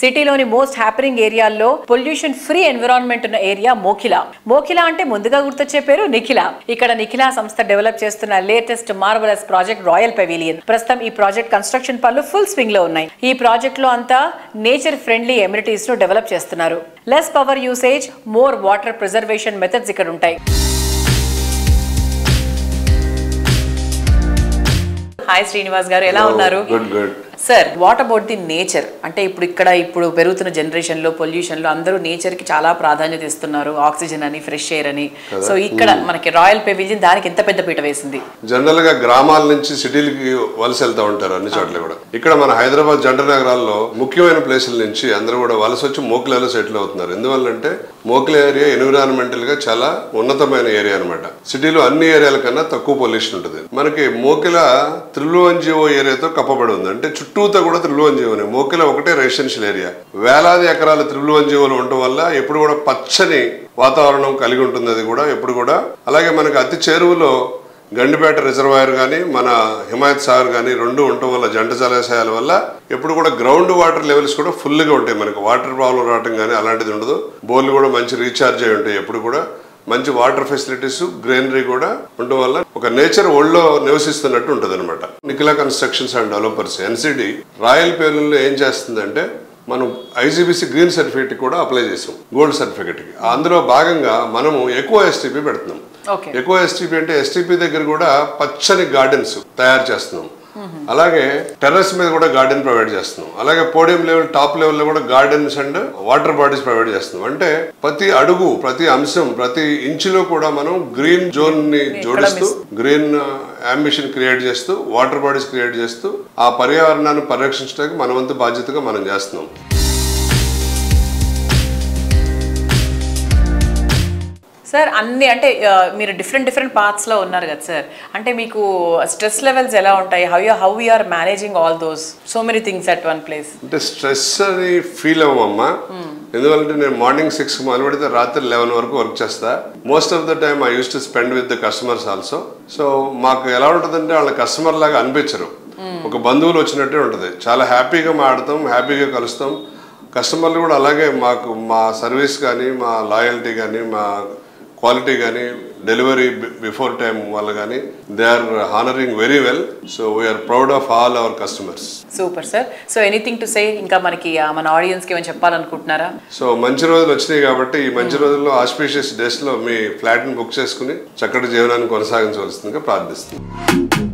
సిటీలోని most happening ఏరియాల్లో pollution free environment ఉన్న ఏరియా మోఖిల మోఖిల అంటే ముందుగా గుర్తొచ్చే పేరు నిఖిల ఇక్కడ నిఖిల సంస్థ డెవలప్ చేస్తున్న latest marvellous project royal pavilion ప్రస్తుతం ఈ ప్రాజెక్ట్ కన్స్ట్రక్షన్ పనులు ఫుల్ స్వింగ్ లో ఉన్నాయి ఈ ప్రాజెక్ట్ లో అంతా నేచర్ ఫ్రెండ్లీ ఎమ్యూనిటీస్ ను డెవలప్ చేస్తున్నారు less power usage more water preservation methods ఇక్కడ ఉంటాయి హాయ్ శ్రీనివాస్ గారు ఎలా ఉన్నారు good good sir what about the nature అంటే ఇప్పుడు ఇక్కడ ఇప్పుడు పెరుగుతున్న జనరేషన్ లో పొల్యూషన్ లో అందరూ నేచర్ కి చాలా ప్రాధాన్యత ఇస్తున్నారు ఆక్సిజన్ అని ఫ్రెష్ ఎయిర్ అని సో ఇక్కడ మనకి రాయల్ పెవిలియన్ దానికి ఎంత పెద్ద పీట వేసింది జనరల్ గా గ్రామాల నుంచి సిటీలకి వలస వెళ్తా ఉంటారు అన్ని చోట్ల కూడా ఇక్కడ మన హైదరాబాద్ జంట నగరాల్లో ముఖ్యమైన ప్లేసుల నుంచి అందరూ కూడా వలస వచ్చి మోకిలలో సెటిల్ అవుతున్నారు ఎందువల్లంటే మోకిల ఏరియా ఎన్విరాన్మెంటల్ గా చాలా ఉన్నతమైన ఏరియా అన్నమాట సిటీలో అన్ని ఏరియాల కన్నా తక్కువ పొల్యూషన్ ఉంటుంది మనకి మోకిల త్రిలువన్జిఓ ఏరియాతో కప్పబడి ఉంది అంటే చుట్టూతా కూడా త్రిలువన్జిఓనే మోకిల ఒకటే రెసిడెన్షియల్ ఏరియా వేలాది ఎకరాల త్రిలువన్జిఓలు ఉండటం వల్ల ఎప్పుడు కూడా పచ్చని వాతావరణం కలిగి ఉంటుంది అది కూడా ఎప్పుడు కూడా అలాగే మనకి అతి చేరువలో గండిపేట రిజర్వాయర్ కానీ మన హిమాయత్ సాగర్ కానీ రెండు ఉండటం వల్ల జంట జలాశయాల వల్ల ఎప్పుడు కూడా గ్రౌండ్ వాటర్ లెవెల్స్ కూడా ఫుల్గా ఉంటాయి మనకి వాటర్ ప్రాబ్లం రావటం కానీ అలాంటిది ఉండదు బోర్లు కూడా మంచి రీఛార్జ్ అయి ఉంటాయి ఎప్పుడు కూడా మంచి వాటర్ ఫెసిలిటీస్ గ్రీనరీ కూడా ఉండడం వల్ల ఒక నేచర్ ఒళ్ళో నివసిస్తున్నట్టు ఉంటుంది అనమాట Nikhila constructions and developers NCD royal పేలుల్లో ఏం చేస్తుందంటే మనం ఐజీబీసీ గ్రీన్ సర్టిఫికేట్ కూడా అప్లై చేసాం గోల్డ్ సర్టిఫికేట్కి అందులో భాగంగా మనము ఎక్కువ ఎస్టీపీ పెడుతున్నాం ఓకే ఎక్కువ ఎస్టీపీ అంటే ఎస్టీపీ దగ్గర కూడా పచ్చని గార్డెన్స్ తయారు చేస్తున్నాం అలాగే టెర్రస్ మీద కూడా గార్డెన్ ప్రొవైడ్ చేస్తున్నాం అలాగే పోడియం లెవెల్ టాప్ లెవెల్లో కూడా gardens and water bodies provide చేస్తున్నాం అంటే ప్రతి అడుగు ప్రతి అంశం ప్రతి ఇంచులో కూడా మనం గ్రీన్ జోన్ ని జోడిస్తూ గ్రీన్ అంబిషన్ క్రియేట్ చేస్తూ వాటర్ బాడీస్ క్రియేట్ చేస్తూ ఆ పర్యావరణాన్ని పరిరక్షించడానికి మన వంతు బాధ్యతగా మనం చేస్తున్నాం సార్ అన్ని అంటే ఆ, మీరు డిఫరెంట్ డిఫరెంట్ పార్ట్స్ లో ఉన్నారు కదా సార్ అంటే మీకు స్ట్రెస్ లెవెల్స్ ఎలా ఉంటాయి how you how are managing all those so many things at one place అంటే స్ట్రెస్ అని ఫీల్ అవ్వమ్మా ఎందుకంటే నేను మార్నింగ్ సిక్స్ మొదలు పెడితే రాత్రి లెవెన్ వరకు వర్క్ చేస్తా most of the time I use to spend with the customers also so మాకు ఎలా ఉంటుందంటే వాళ్ళ కస్టమర్ లాగా అనిపించరు ఒక బంధువులు వచ్చినట్టే ఉంటుంది చాలా హ్యాపీగా మాడతాం హ్యాపీగా కలుస్తాం కస్టమర్లు కూడా అలాగే మాకు మా సర్వీస్ కానీ మా లాయల్టీ కానీ మా క్వాలిటీ కానీ డెలివరీ బిఫోర్ టైం వాళ్ళు కానీ they are honouring very well so we are proud of all our customers super sir so anything to say ఇంకా మనకి ఆ, మన ఆడియన్స్ కి ఏమైనా చెప్పాలనుకుంటున్నారా సో మంచి రోజులు వచ్చినాయి కాబట్టి ఈ మంచి రోజుల్లో ఆస్పీషియస్ డేస్ లో మీ ఫ్లాట్ ని బుక్ చేసుకుని చక్కటి జీవనాన్ని కొనసాగించవలసిందిగా ప్రార్థిస్తున్నాను